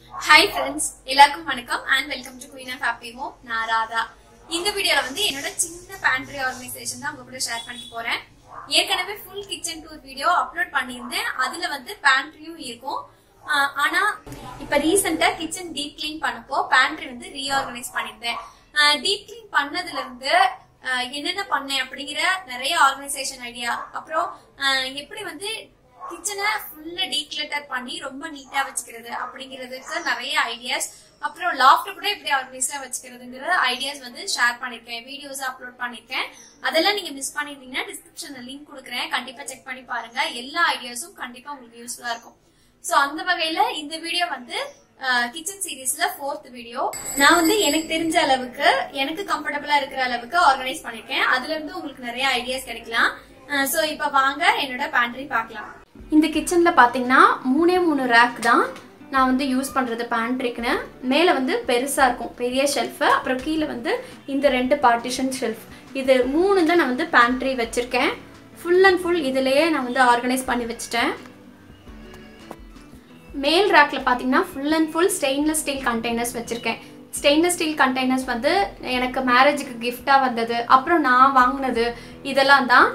hi friends எல்லாருக்கும் வணக்கம் and welcome to queen of happy home நான் ராதா இந்த வீடியோல வந்து என்னோட சின்ன பேண்ட்ரி ஆர்கனைசேஷன் தான் உங்க கூட ஷேர் பண்ணிக்க போறேன் ஏற்கனவே full kitchen tour video upload பண்ணியிருந்தேன் அதுல வந்து பேண்ட்ரியும் இருக்கும் ஆஹ் ஆனா இப்ப ரீசெண்டா கிச்சன் டீப் கிளீன் பண்ணப்போ பேண்ட்ரி வந்து ரீஆர்கனைஸ் பண்ணியிருந்தேன் டீப் கிளீன் பண்ணதுல இருந்து ஆஹ் என்னென்ன பண்ணேன் அப்படிங்கிற நிறைய ஆர்கனைசேஷன் ஐடியா அப்புறம் ஆஹ் எப்படி வந்து கிச்சனை ஃபுல்லா டீக்ளட்டர் பண்ணி ரொம்ப நீட்டா வச்சுக்கிறது அப்படிங்கிறதுக்கு நிறைய ஐடியாஸ் அப்புறம் லாஃப்ட் கூட எப்படி ஆர்கனைஸ்டா வச்சுக்கிறதுங்கிற ஐடியாஸ் வந்து ஷேர் பண்ணிருக்கேன் வீடியோஸ் அப்லோட் பண்ணிருக்கேன் அதெல்லாம் நீங்க மிஸ் பண்ணிருந்தீங்கன்னா டிஸ்கிரிப்ஷன்ல லிங்க் கொடுக்குறேன் கண்டிப்பா செக் பண்ணி பாருங்க எல்லா ஐடியாஸும் கண்டிப்பா உங்களுக்கு யூஸ்ஃபுல்லா இருக்கும் சோ அந்த வகையில இந்த வீடியோ வந்து கிச்சன் சீரீஸ்ல ஃபோர்த் வீடியோ நான் வந்து எனக்கு தெரிஞ்ச அளவுக்கு எனக்கு கம்ஃபர்டபுளா இருக்கிற அளவுக்கு ஆர்கனைஸ் பண்ணிருக்கேன் அதுல இருந்து உங்களுக்கு நிறைய ஐடியாஸ் கிடைக்கலாம் சோ இப்ப வாங்க என்னோட பேண்ட்ரி பார்க்கலாம் இந்த கிச்சன்ல பாத்தீங்கன்னா மூணே மூணு ரேக் தான் நான் வந்து யூஸ் பண்றது பேண்ட்ரிக்குன்னு மேல வந்து பெருசா இருக்கும் பெரிய ஷெல்ஃப் அப்புறம் கீழே வந்து இந்த ரெண்டு பார்ட்டிஷன் ஷெல்ஃப் இது மூணு தான் நான் வந்து பேண்ட்ரி வச்சிருக்கேன் ஃபுல் அண்ட் ஃபுல் இதுலயே நான் வந்து ஆர்கனைஸ் பண்ணி வச்சுட்டேன் மேல் ரேக்கில் பார்த்தீங்கன்னா full and full stainless steel containers வச்சுருக்கேன் ஸ்டெயின்லெஸ் ஸ்டீல் கண்டெய்னர்ஸ் வந்து எனக்கு மேரேஜுக்கு கிஃப்டாக வந்தது அப்புறம் நான் வாங்கினது இதெல்லாம் தான்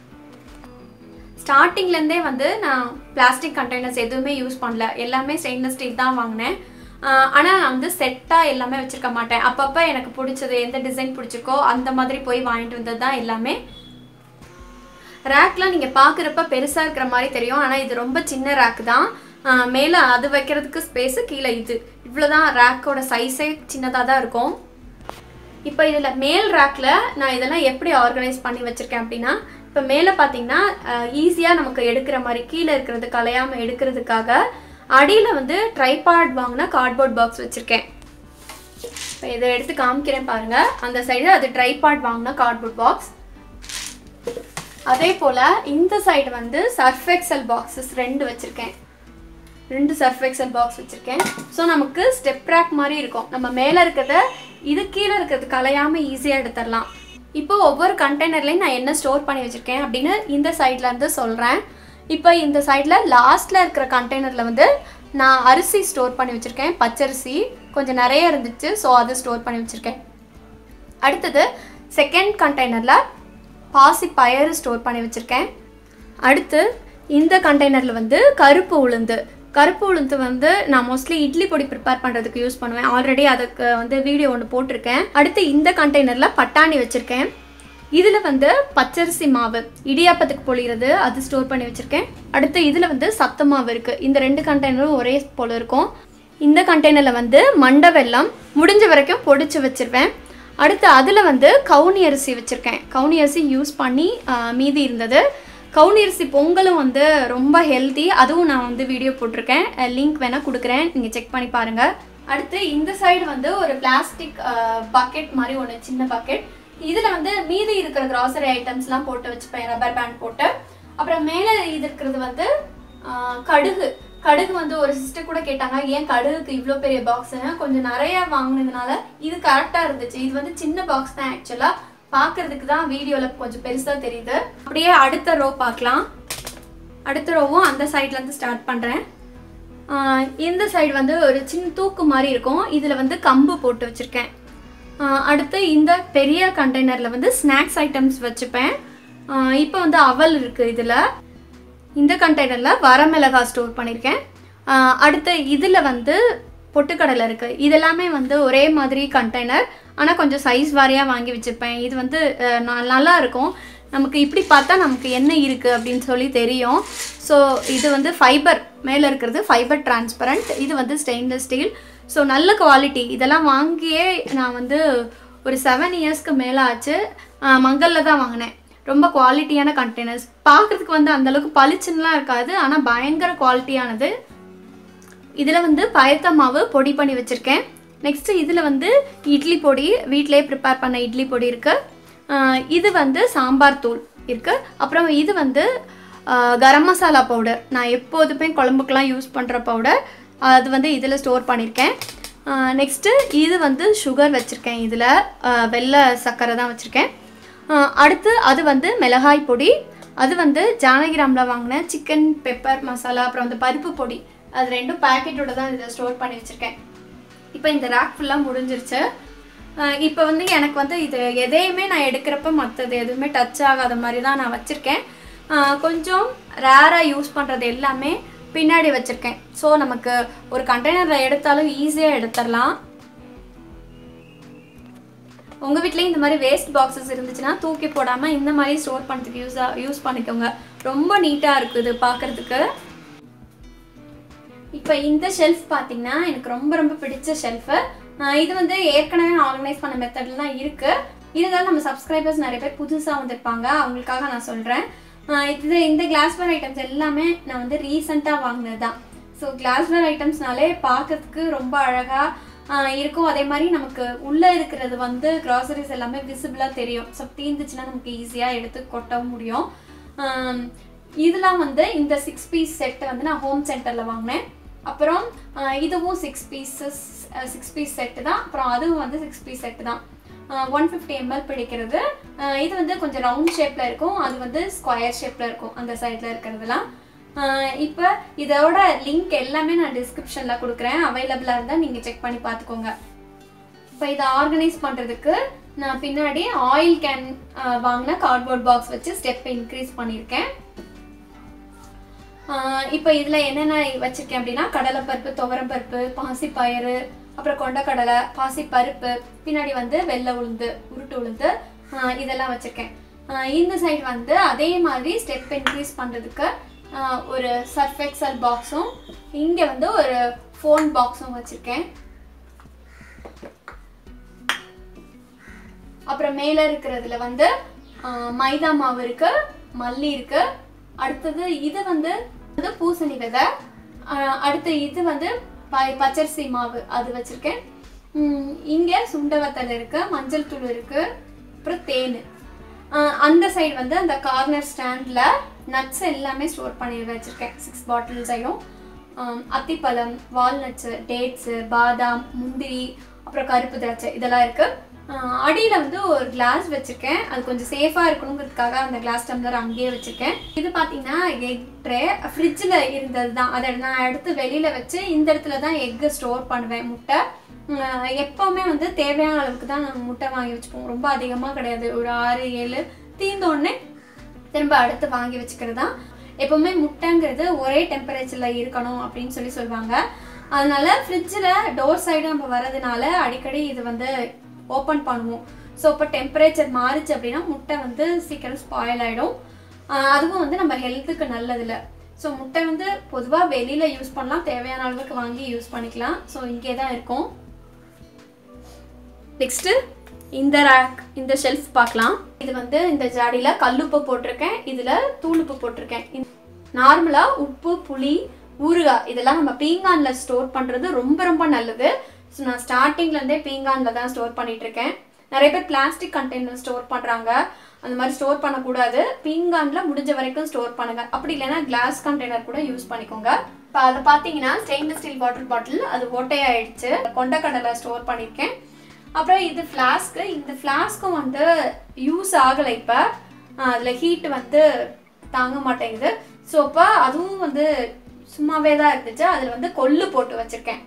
ஸ்டார்டிங்லேருந்தே வந்து நான் பிளாஸ்டிக் கண்டெய்னர்ஸ் எதுவுமே யூஸ் பண்ணல எல்லாமே ஸ்டெயின்லெஸ் ஸ்டீல் தான் வாங்கினேன் ஆனால் நான் வந்து செட்டாக எல்லாமே வச்சுருக்க மாட்டேன் அப்பப்போ எனக்கு பிடிச்சது எந்த டிசைன் பிடிச்சிருக்கோ அந்த மாதிரி போய் வாங்கிட்டு வந்தது தான் எல்லாமே ரேக்லாம் நீங்கள் பார்க்குறப்ப பெருசாக இருக்கிற மாதிரி தெரியும் ஆனால் இது ரொம்ப சின்ன ரேக் தான் மேலே அது வைக்கிறதுக்கு ஸ்பேஸு கீழே இது இவ்வளோதான் ரேக்கோட சைஸே சின்னதாக தான் இருக்கும் இப்போ இதில் மேல் ரேக்கில் நான் இதெல்லாம் எப்படி ஆர்கனைஸ் பண்ணி வச்சுருக்கேன் அப்படின்னா இப்போ மேலே பார்த்தீங்கன்னா ஈஸியாக நமக்கு எடுக்கிற மாதிரி கீழே இருக்கிறது கலையாமல் எடுக்கிறதுக்காக அடியில் வந்து ட்ரைபாட் வாங்கினா கார்ட்போர்ட் பாக்ஸ் வச்சுருக்கேன் இப்போ இதை எடுத்து காமிக்கிறேன் பாருங்கள் அந்த சைடு அது ட்ரைபாட் வாங்கினா கார்ட்போர்ட் பாக்ஸ் அதே போல் இந்த சைடு வந்து சர்ஃப் எக்ஸல் பாக்ஸஸ் ரெண்டு வச்சுருக்கேன் ரெண்டு சர்ஃப் எக்ஸல் பாக்ஸ் வச்சுருக்கேன் ஸோ நமக்கு ஸ்டெப் ரேக் மாதிரி இருக்கும் நம்ம மேலே இருக்கிறத இது கீழே இருக்கிறது கலையாமல் ஈஸியாக எடுத்துடலாம் இப்போ ஒவ்வொரு கண்டெய்னர்லையும் நான் என்ன ஸ்டோர் பண்ணி வச்சுருக்கேன் அப்படின்னு இந்த சைட்லேருந்து சொல்கிறேன் இப்போ இந்த சைடில் லாஸ்ட்டில் இருக்கிற கண்டெய்னரில் வந்து நான் அரிசி ஸ்டோர் பண்ணி வச்சுருக்கேன் பச்சரிசி கொஞ்சம் நிறைய இருந்துச்சு ஸோ அது ஸ்டோர் பண்ணி வச்சுருக்கேன் அடுத்தது செகண்ட் கண்டெய்னரில் பாசி பயறு ஸ்டோர் பண்ணி வச்சுருக்கேன் அடுத்து இந்த கண்டெய்னரில் வந்து கருப்பு உளுந்து கருப்பு உளுந்து வந்து நான் மோஸ்ட்லி இட்லி பொடி ப்ரிப்பேர் பண்ணுறதுக்கு யூஸ் பண்ணுவேன் ஆல்ரெடி அதுக்கு வந்து வீடியோ ஒன்று போட்டிருக்கேன் அடுத்து இந்த கண்டெய்னரில் பட்டாணி வச்சுருக்கேன் இதில் வந்து பச்சரிசி மாவு இடியாப்பத்துக்கு பொழிகிறது அது ஸ்டோர் பண்ணி வச்சுருக்கேன் அடுத்து இதில் வந்து சத்து மாவு இருக்குது இந்த ரெண்டு கண்டெய்னரும் ஒரே போல் இருக்கும் இந்த கண்டெய்னரில் வந்து மண்டை வெல்லம் முடிஞ்ச வரைக்கும் பொடிச்சு வச்சுருவேன் அடுத்து அதில் வந்து கவுனி அரிசி வச்சுருக்கேன் கவுனி அரிசி யூஸ் பண்ணி மீதி இருந்தது கவுனி அரிசி பொங்கலும் வந்து ரொம்ப ஹெல்த்தி அதுவும் நான் வந்து வீடியோ போட்டிருக்கேன் லிங்க் வேணால் கொடுக்குறேன் நீங்கள் செக் பண்ணி பாருங்கள் அடுத்து இந்த சைடு வந்து ஒரு பிளாஸ்டிக் பக்கெட் மாதிரி ஒன்று சின்ன பக்கெட் இதில் வந்து மீதி இருக்கிற கிராசரி ஐட்டம்ஸ்லாம் போட்டு வச்சுப்பேன் ரப்பர் பேண்ட் போட்டு அப்புறம் மேலே இது இருக்கிறது வந்து கடுகு கடுகு வந்து ஒரு சிஸ்டர் கூட கேட்டாங்க ஏன் கடுகுக்கு இவ்வளோ பெரிய பாக்ஸ்னு கொஞ்சம் நிறைய வாங்கினதுனால இது கரெக்டாக இருந்துச்சு இது வந்து சின்ன பாக்ஸ் தான் ஆக்சுவலாக பார்க்கறதுக்கு தான் வீடியோவில் கொஞ்சம் பெருசாக தெரியுது அப்படியே அடுத்த ரோ பார்க்கலாம் அடுத்த ரோவும் அந்த சைட்லேருந்து ஸ்டார்ட் பண்ணுறேன் இந்த சைடு வந்து ஒரு சின்ன தூக்கு மாதிரி இருக்கும் இதில் வந்து கம்பு போட்டு வச்சுருக்கேன் அடுத்து இந்த பெரிய கண்டெய்னரில் வந்து ஸ்நாக்ஸ் ஐட்டம்ஸ் வச்சுப்பேன் இப்போ வந்து அவல் இருக்குது இதில் இந்த கண்டெய்னரில் வரமிளகா ஸ்டோர் பண்ணியிருக்கேன் அடுத்து இதில் வந்து பொட்டுக்கடலை இருக்குது இதெல்லாமே வந்து ஒரே மாதிரி கண்டெய்னர் ஆனால் கொஞ்சம் சைஸ் வாரியாக வாங்கி வச்சுருப்பேன் இது வந்து நல்லா இருக்கும் நமக்கு இப்படி பார்த்தா நமக்கு என்ன இருக்குது அப்படின்னு சொல்லி தெரியும் ஸோ இது வந்து ஃபைபர் மேலே இருக்கிறது ஃபைபர் டிரான்ஸ்பரண்ட் இது வந்து ஸ்டெயின்லெஸ் ஸ்டீல் ஸோ நல்ல குவாலிட்டி இதெல்லாம் வாங்கியே நான் வந்து ஒரு செவன் இயர்ஸ்க்கு மேலே ஆச்சு மங்கலில் தான் வாங்கினேன் ரொம்ப குவாலிட்டியான கண்டெய்னர்ஸ் பார்க்குறதுக்கு வந்து அந்தளவுக்கு பளிச்சுன்னெலாம் இருக்காது ஆனால் பயங்கர குவாலிட்டியானது இதில் வந்து பயத்த மாவு பொடி பண்ணி வச்சுருக்கேன் நெக்ஸ்ட்டு இதில் வந்து இட்லி பொடி வீட்டிலே ப்ரிப்பேர் பண்ண இட்லி பொடி இருக்குது இது வந்து சாம்பார் தூள் இருக்குது அப்புறம் இது வந்து கரம் மசாலா பவுடர் நான் எப்போதுமே குழம்புக்கெலாம் யூஸ் பண்ணுற பவுடர் அது வந்து இதில் ஸ்டோர் பண்ணியிருக்கேன் நெக்ஸ்ட்டு இது வந்து சுகர் வச்சுருக்கேன் இதில் வெள்ளை சர்க்கரை தான் வச்சுருக்கேன் அடுத்து அது வந்து மிளகாய் பொடி அது வந்து ஜானகிராமில் வாங்கின சிக்கன் பெப்பர் மசாலா அப்புறம் வந்து பருப்பு பொடி அது ரெண்டும் பேக்கெட்டோட தான் இதை ஸ்டோர் பண்ணி வச்சுருக்கேன் இப்போ இந்த ரேக் ஃபுல்லாக முடிஞ்சிருச்சு இப்போ வந்து எனக்கு வந்து இது எதையுமே நான் எடுக்கிறப்ப மற்றது எதுவுமே டச் ஆகாத மாதிரி தான் நான் வச்சுருக்கேன் கொஞ்சம் ரேராக யூஸ் பண்ணுறது எல்லாமே பின்னாடி வச்சுருக்கேன் ஸோ நமக்கு ஒரு கண்டெய்னரில் எடுத்தாலும் ஈஸியாக எடுத்துடலாம் உங்கள் வீட்லேயும் இந்த மாதிரி வேஸ்ட் பாக்ஸஸ் இருந்துச்சுன்னா தூக்கி போடாமல் இந்த மாதிரி ஸ்டோர் பண்ணுறதுக்கு யூஸ் யூஸ் பண்ணிக்கோங்க ரொம்ப நீட்டாக இருக்குது பார்க்குறதுக்கு இப்போ இந்த ஷெல்ஃப் பார்த்தீங்கன்னா எனக்கு ரொம்ப ரொம்ப பிடிச்ச ஷெல்ஃபு இது வந்து ஏற்கனவே நான் ஆர்கனைஸ் பண்ண மெத்தடில் தான் இருக்குது இருந்தாலும் நம்ம சப்ஸ்கிரைபர்ஸ் நிறைய பேர் புதுசாக வந்திருப்பாங்க அவங்களுக்காக நான் சொல்கிறேன் இது இந்த கிளாஸ்வேர் ஐட்டம்ஸ் எல்லாமே நான் வந்து ரீசெண்டாக வாங்கினது தான் ஸோ கிளாஸ்வேர் ஐட்டம்ஸ்னாலே பார்க்கறதுக்கு ரொம்ப அழகாக இருக்கும் அதே மாதிரி நமக்கு உள்ளே இருக்கிறது வந்து க்ராசரிஸ் எல்லாமே விசிபிளாக தெரியும் ஸோ தீர்ந்துச்சுன்னா நமக்கு ஈஸியாக எடுத்து கொட்டவும் முடியும் இதெல்லாம் வந்து இந்த சிக்ஸ் பீஸ் செட்டை வந்து நான் ஹோம் சென்டரில் வாங்கினேன் அப்புறம் இதுவும் six pieces six piece set தான் அப்புறம் அதுவும் வந்து சிக்ஸ் பீஸ் செட்டு தான் ஒன் ஃபிஃப்டி எம்எல் பிடிக்கிறது இது வந்து கொஞ்சம் ரவுண்ட் ஷேப்பில் இருக்கும் அது வந்து ஸ்கொயர் ஷேப்பில் இருக்கும் அந்த சைடில் இருக்கிறதுலாம் இப்போ இதோட லிங்க் எல்லாமே நான் டிஸ்கிரிப்ஷனில் கொடுக்குறேன் அவைலபிளாக இருந்தால் நீங்கள் செக் பண்ணி பார்த்துக்கோங்க இப்போ இதை ஆர்கனைஸ் பண்ணுறதுக்கு நான் பின்னாடி ஆயில் கேன் வாங்கின கார்ட்போர்ட் பாக்ஸ் வச்சு ஸ்டெப் இன்க்ரீஸ் பண்ணியிருக்கேன் இப்போ இதில் என்னென்ன வச்சுருக்கேன் அப்படின்னா கடலைப்பருப்பு துவரம்பருப்பு பாசிப்பயிறு அப்புறம் கொண்டக்கடலை பாசிப்பருப்பு பின்னாடி வந்து வெள்ளை உளுந்து உருட்டு உளுந்து இதெல்லாம் வச்சுருக்கேன் இந்த சைடு வந்து அதே மாதிரி ஸ்டெப் இன்க்ரீஸ் பண்ணுறதுக்கு ஒரு சர்ஃபெக்சல் பாக்ஸும் இங்கே வந்து ஒரு ஃபோன் பாக்ஸும் வச்சுருக்கேன் அப்புறம் மேலே இருக்கிறதுல வந்து மைதா மாவு இருக்கு மல்லி இருக்கு அடுத்தது இது வந்து வந்து பூசணி விதை அடுத்து இது வந்து பச்சரிசி மாவு அது வச்சிருக்கேன் இங்கே சுண்டவத்தல் இருக்கு மஞ்சள் தூள் இருக்கு அப்புறம் தேன் அந்த சைடு வந்து அந்த கார்னர் ஸ்டாண்டில் நட்ஸ் எல்லாமே ஸ்டோர் பண்ணி வச்சுருக்கேன் சிக்ஸ் பாட்டில் சைடும் அத்திப்பழம் வால்நட்ஸு டேட்ஸு பாதாம் முந்திரி அப்புறம் கருப்பு திராட்சை இதெல்லாம் இருக்குது அடியில் வந்து ஒரு கிளாஸ் வச்சுருக்கேன் அது கொஞ்சம் சேஃபாக இருக்கணுங்கிறதுக்காக அந்த கிளாஸ் டம்ளர் அங்கேயே வச்சுருக்கேன் இது பார்த்தீங்கன்னா எக் ட்ரே ஃப்ரிட்ஜில் இருந்தது தான் அதை நான் எடுத்து வெளியில் வச்சு இந்த இடத்துல தான் எக்கு ஸ்டோர் பண்ணுவேன் முட்டை எப்போவுமே வந்து தேவையான அளவுக்கு தான் நாங்கள் முட்டை வாங்கி வச்சுப்போம் ரொம்ப அதிகமாக கிடையாது ஒரு ஆறு ஏழு தீர்ந்தோடனே திரும்ப அடுத்து வாங்கி வச்சுக்கிறது தான் எப்போவுமே முட்டைங்கிறது ஒரே டெம்பரேச்சரில் இருக்கணும் அப்படின்னு சொல்லி சொல்லுவாங்க அதனால ஃப்ரிட்ஜில் டோர் சைடு நம்ம வரதுனால அடிக்கடி இது வந்து ஓப்பன் பண்ணுவோம் ஸோ இப்போ டெம்பரேச்சர் மாறிச்சு அப்படின்னா முட்டை வந்து சீக்கிரம் ஸ்பாயில் ஆகிடும் அதுவும் வந்து நம்ம ஹெல்த்துக்கு நல்லதில்ல ஸோ முட்டை வந்து பொதுவாக வெளியில் யூஸ் பண்ணலாம் தேவையான அளவுக்கு வாங்கி யூஸ் பண்ணிக்கலாம் ஸோ இங்கே தான் இருக்கும் நெக்ஸ்ட்டு இந்த ரேக் இந்த ஷெல்ஃப் பார்க்கலாம் இது வந்து இந்த ஜாடியில் கல்லுப்பு போட்டிருக்கேன் இதில் தூளுப்பு போட்டிருக்கேன் நார்மலாக உப்பு புளி ஊறுகாய் இதெல்லாம் நம்ம பீங்கானில் ஸ்டோர் பண்ணுறது ரொம்ப ரொம்ப நல்லது ஸோ நான் ஸ்டார்டிங்லேருந்தே பீங்கானில் தான் ஸ்டோர் பண்ணிட்டு இருக்கேன் நிறைய பேர் பிளாஸ்டிக் கண்டெய்னர் ஸ்டோர் பண்ணுறாங்க அந்த மாதிரி ஸ்டோர் பண்ணக்கூடாது பீங்கானில் முடிஞ்ச வரைக்கும் ஸ்டோர் பண்ணுங்க அப்படி இல்லைன்னா கிளாஸ் கண்டெய்னர் கூட யூஸ் பண்ணிக்கோங்க இப்போ அதை பார்த்தீங்கன்னா ஸ்டெயின்லெஸ் ஸ்டீல் வாட்டர் பாட்டில் அது ஓட்டையாயிடுச்சு கொண்டக்கடலை ஸ்டோர் பண்ணியிருக்கேன் அப்புறம் இது ஃப்ளாஸ்க்கு இந்த ஃப்ளாஸ்க்கும் வந்து யூஸ் ஆகலை இப்போ அதில் ஹீட் வந்து தாங்க மாட்டேங்குது ஸோ இப்போ அதுவும் வந்து சும்மாவே தான் இருந்துச்சு அதில் வந்து கொள்ளு போட்டு வச்சுருக்கேன்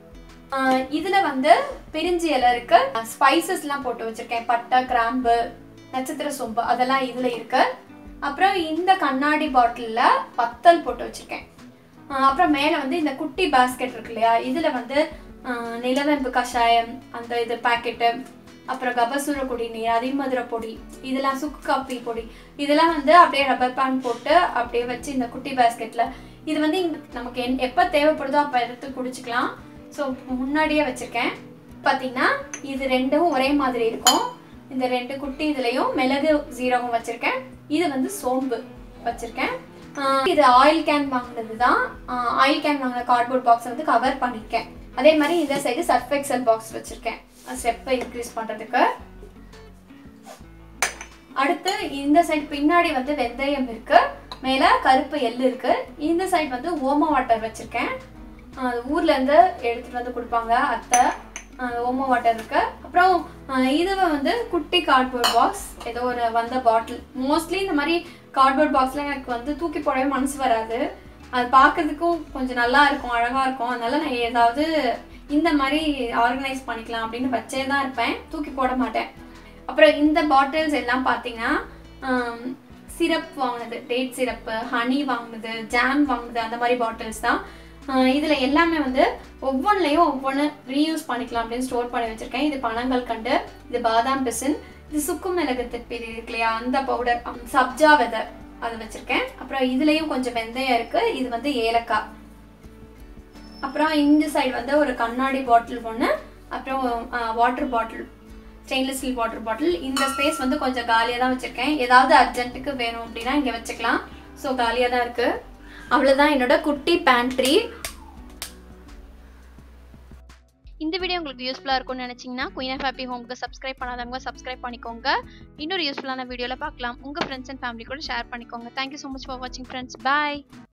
இதில் வந்து பிரிஞ்சி இலை இருக்கு ஸ்பைசஸ்லாம் போட்டு வச்சுருக்கேன் பட்டை கிராம்பு நட்சத்திர சோம்பு அதெல்லாம் இதில் இருக்கு அப்புறம் இந்த கண்ணாடி பாட்டிலில் பத்தல் போட்டு வச்சுருக்கேன் அப்புறம் மேலே வந்து இந்த குட்டி பாஸ்கெட் இருக்கு இல்லையா இதில் வந்து நிலவேம்பு கஷாயம் அந்த இது பாக்கெட்டு அப்புறம் கபசூர குடிநீர் அதிமதுர பொடி இதெல்லாம் சுக்கு காப்பி பொடி இதெல்லாம் வந்து அப்படியே ரப்பர் பேண்ட் போட்டு அப்படியே வச்சு இந்த குட்டி பேஸ்கெட்டில் இது வந்து நமக்கு என் எப்போ தேவைப்படுதோ அப்போ எடுத்து குடிச்சிக்கலாம் ஸோ முன்னாடியே வச்சுருக்கேன் பார்த்தீங்கன்னா இது ரெண்டும் ஒரே மாதிரி இருக்கும் இந்த ரெண்டு குட்டி இதுலேயும் மிளகு ஜீரகம் வச்சுருக்கேன் இது வந்து சோம்பு வச்சுருக்கேன் இது ஆயில் கேன் வாங்கினது தான் ஆயில் கேன் வாங்கின கார்ட்போர்ட் பாக்ஸை வந்து கவர் பண்ணியிருக்கேன் அதே மாதிரி இந்த சைடு சர்ஃப் எக்ஸல் பாக்ஸ் வச்சுருக்கேன் ஸ்டெப்பை இன்க்ரீஸ் பண்ணுறதுக்கு அடுத்து இந்த சைடு பின்னாடி வந்து வெந்தயம் இருக்கு மேலே கருப்பு எள்ளு இருக்கு இந்த சைடு வந்து ஓம வாட்டர் வச்சுருக்கேன் ஊர்ல இருந்து எடுத்துட்டு வந்து கொடுப்பாங்க அத்தை ஓமோ வாட்டர் இருக்கு அப்புறம் இதுவை வந்து குட்டி கார்ட்போர்ட் பாக்ஸ் ஏதோ ஒரு வந்த பாட்டில் மோஸ்ட்லி இந்த மாதிரி கார்ட்போர்ட் பாக்ஸ்ல எனக்கு வந்து தூக்கி போடவே மனசு வராது அது பார்க்கறதுக்கும் கொஞ்சம் நல்லா இருக்கும் அழகாக இருக்கும் அதனால நான் ஏதாவது இந்த மாதிரி ஆர்கனைஸ் பண்ணிக்கலாம் அப்படின்னு வச்சே தான் இருப்பேன் தூக்கி போட மாட்டேன் அப்புறம் இந்த பாட்டில்ஸ் எல்லாம் பார்த்தீங்கன்னா சிரப் வாங்கினது டேட் சிரப்பு ஹனி வாங்கினது ஜாம் வாங்கினது அந்த மாதிரி பாட்டில்ஸ் தான் இதில் எல்லாமே வந்து ஒவ்வொன்றுலையும் ஒவ்வொன்று ரீயூஸ் பண்ணிக்கலாம் அப்படின்னு ஸ்டோர் பண்ணி வச்சுருக்கேன் இது பனங்கள் கண்டு இது பாதாம் பிசின் இது சுக்கு மிளகு திப்பி இருக்கு இல்லையா அந்த பவுடர் சப்ஜா விதை அது வச்சுருக்கேன் அப்புறம் இதுலேயும் கொஞ்சம் வெந்தயம் இருக்குது இது வந்து ஏலக்காய் அப்புறம் இந்த சைடு வந்து ஒரு கண்ணாடி பாட்டில் ஒன்று அப்புறம் water bottle stainless steel water bottle இந்த ஸ்பேஸ் வந்து கொஞ்சம் காலியாக தான் வச்சுருக்கேன் ஏதாவது அர்ஜென்ட்டுக்கு வேணும் அப்படின்னா இங்கே வச்சுக்கலாம் ஸோ காலியாக தான் இருக்குது அவ்வளோதான் என்னோட குட்டி பேண்ட்ரி இந்த வீடியோ உங்களுக்கு யூஸ்ஃபுல்லாக இருக்கும்னு நினச்சிங்கன்னா குயின் ஆஃப் ஹாப்பி ஹோம்க்கு சப்ஸ்கிரைப் பண்ணாதவங்க சப்ஸ்கிரைப் பண்ணிக்கோங்க இன்னொரு யூஸ்ஃபுல்லான வீடியோவில் பார்க்கலாம் உங்கள் ஃப்ரெண்ட்ஸ் அண்ட் ஃபேமிலி கூட ஷேர் பண்ணிக்கோங்க தேங்க்யூ ஸோ மச் ஃபார் வாட்சிங் ஃப்ரெண்ட்ஸ் பாய்